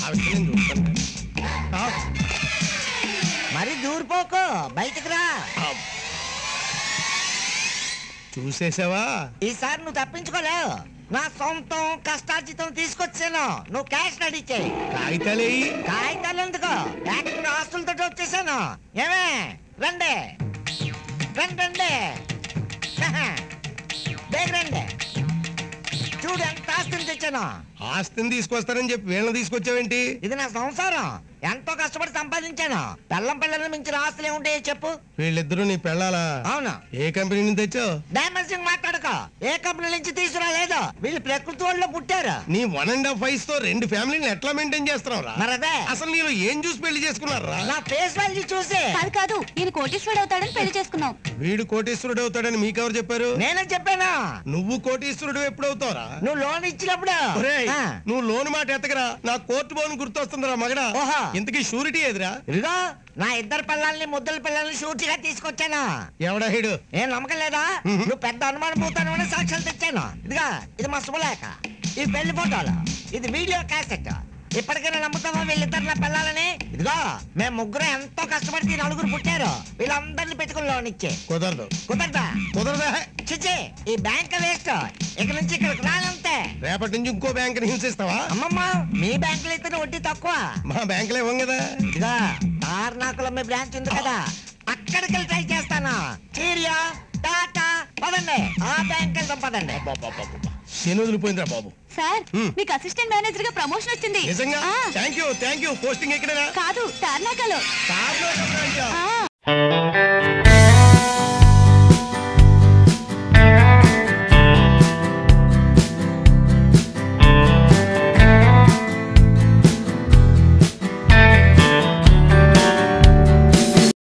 ఆ విషయం నేను చూస్తాను ఆ, మరి దూరిపోకు బయటకు రా ఆ. చూసేసావా ఈసారి నువ్వు తప్పించుకోలేవు నా సొంతం కష్టార్జితం తీసుకొచ్చాను నువ్వు క్యాష్ రెడీ చేయి కాగితాలేయి కాగితాలు ఎందుకు ఏకంగా ఆస్తులతో వచ్చేసాను ఏమే రండి రండి రండి బేగ రండి చూడు ఎంత ఆస్తిని తెచ్చాను ఆస్తిని తీసుకొస్తానని చెప్పి వీళ్ళని తీసుకొచ్చావేంటి ఇది నా సంసారం ఎంతో కష్టపడి సంపాదించాను పెళ్ళం పిల్లల మించిన ఆస్తులు ఏముంటాయో చెప్పు వీళ్ళిద్దరూ నీ పెళ్ళాలా అవును ఏ కంపెనీ నుంచి తెచ్చావు డైమెన్షన్ మాట్లాడకో ఏ కంపెనీ నుంచి తీసుకురాలేదు వీళ్ళు ప్రకృతి వాళ్ళు పుట్టారు నీ వన్ అండ్ హాఫ్ వయసు తో రెండు ఫ్యామిలీని ఎట్లా మెయింటైన్ చేస్తున్నావు రా మరి అదే అసలు నేను ఏం చూసి పెళ్లి చేసుకున్నారా నా ఫేస్ వాల్యూ చూసి కాదు కాదు ఈయన కోటీశ్వరుడు అవుతాడని పెళ్లి చేసుకున్నాం వీడు కోటీశ్వరుడు అవుతాడని మీకెవరు చెప్పారు నేనే చెప్పాను నువ్వు కోటీశ్వరుడు ఎప్పుడవుతావురా నువ్వు లోన్ ఇచ్చినప్పుడు ఒరేయ్, ఆ, నువ్వు లోన్ మాట ఎత్తకరా నా కోర్టు బోన్ గుర్తొస్తుందిరా మగడా ఓహో. ఇంతకీ షూరిటీ ఎదురా ఇదిగో నా ఇద్దరు పిల్లల్ని ముద్దల పిల్లల్ని షూటిగా తీసుకొచ్చాను ఎవడా హీడు ఏం నమ్మకం లేదా మ్మ్. నువ్వు పెద్ద అనుమానం పోతాను సాక్ష్యాలు తెచ్చాను ఇదిగా ఇది మా శుభలేఖ ఇది పెళ్లి ఫోటోలు ఇది వీడియో క్యాసెట్ ఇప్పటికైనా నమ్ముతావా వీళ్ళిద్దరు నా పిల్లలని ఇదిగో మేము ముగ్గురు ఎంతో కష్టపడి ఈ నలుగురు పుట్టారు వీళ్ళందరినీ పెట్టుకుని లోన్ ఇచ్చే కుదరదు కుదరదా కుదరదా చిచ్చి ఈ బ్యాంక్ వేస్ట్ ఇక నుంచి ఇక్కడికి రానంతే రేపటి నుంచి ఇంకో బ్యాంక్ హింసిస్తావా అమ్మమ్మ మీ బ్యాంకులో అయితే వడ్డీ తక్కువ మా బ్యాంకులో ఇవ్వం కదా ఇదిగా తార్నాకులో మీ బ్రాంచ్ ఉంది కదా అక్కడికి వెళ్ళి ట్రై చేస్తాను చీరియా టాటా పదండి ఆ బ్యాంక్ వెళ్తాం పదండి శని వదిలిపోయిందిరా బాబు సార్ హ్మ్. మీకు అసిస్టెంట్ మేనేజర్ గా ప్రమోషన్ వచ్చింది నిజంగా ఆ, thank you thank you posting ఎక్కడరా కాదు తార్నాకలో కార్లో బ్రాంచా?